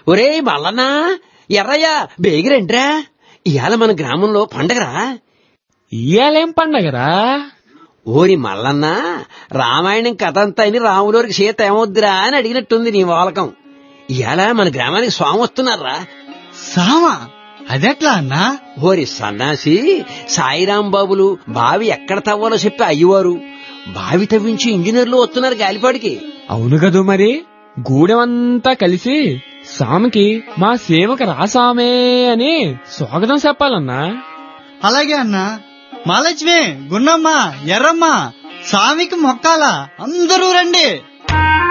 ఒరే మల్లన్నా ఎర్రయ్య బేగిరంట్రా ఇవాళ మన గ్రామంలో పండగరా ఇయ్యాలేం పండగరా ఓరి మల్లన్న రామాయణం కథ అంతా అని రాములోరికి సీత ఏమొద్దురా అని అడిగినట్టుంది నీ వాలకం ఇవాళ మన గ్రామానికి స్వామి వస్తున్నారా సామా అదెట్లా అన్నా ఓరి సన్నాసి సాయిరాం బాబులు బావి ఎక్కడ తవ్వాలో చెప్పి అయ్యవారు బావి తవ్వించి ఇంజనీర్లు వస్తున్నారు గాలిపాడికి అవును కదూ మరి గూడెమంతా కలిసి సామికి మా సేవకు రాసామే అని స్వాగతం చెప్పాలన్నా అలాగే అన్నా మహాలక్ష్మి గున్నమ్మ ఎర్రమ్మ స్వామికి మొక్కాల అందరూ రండి